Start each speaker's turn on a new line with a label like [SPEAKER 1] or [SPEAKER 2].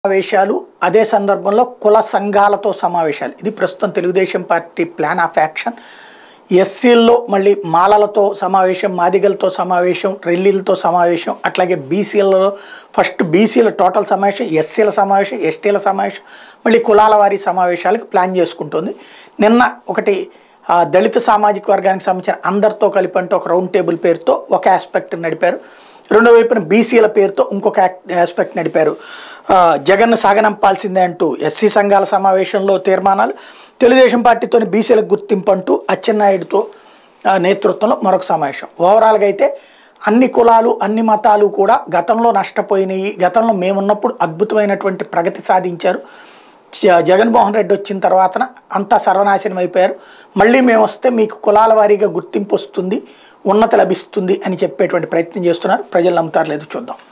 [SPEAKER 1] సమావేశాలు అదే సందర్భంలో కుల సంఘాలతో సమావేశాలు ఇది ప్రస్తుతం Telugudesam party plan of action ఎస్సీల్లో మళ్ళీ మాలలతో సమావేశం మాదిగలతో సమావేశం రెల్లీలతో సమావేశం అట్లాగే బీసీలలో ఫస్ట్ బీసీల టోటల్ సమావేశం ఎస్సీల సమావేశం ఎస్టీల సమావేశం మళ్ళీ కులాల వారి సమావేశాలకు ప్లాన్ చేసుకుంటుంది నిన్న ఒకటి ఆ, దళిత సామాజిక వర్గానికి సంబంధించిన అందరితో కలిపి అంటే ఒక రౌండ్ టేబుల్ పేరుతో ఒక ఆస్పెక్ట్ నడిపారు రెండో వైపున బీసీల పేరుతో ఇంకొక యాక్- ఆస్పెక్ట్ నడిపారు ఆ, జగన్ను సాగనంపాల్సిందే అంటూ ఎస్సీ సంఘాల సమావేశంలో తీర్మానాలు తెలుగుదేశం పార్టీతోని బీసీలకు గుర్తింపు అంటూ అచ్చెన్నాయుడుతో ఆ, నేతృత్వంలో మరొక సమావేశం ఓవరాల్గా అయితే అన్ని కులాలు అన్ని మతాలు కూడా గతంలో నష్టపోయినాయి గతంలో మేమున్నప్పుడు అద్భుతమైనటువంటి ప్రగతి సాధించారు జ- జగన్మోహన్ రెడ్డి వచ్చిన తర్వాత అంతా సర్వనాశనం అయిపోయారు మళ్ళీ మేము వస్తే మీకు కులాల వారీగా గుర్తింపు వస్తుంది ఉన్నతి లభిస్తుంది అని చెప్పేటువంటి ప్రయత్నం చేస్తున్నారు ప్రజలు నమ్ముతారు లేదు చూద్దాం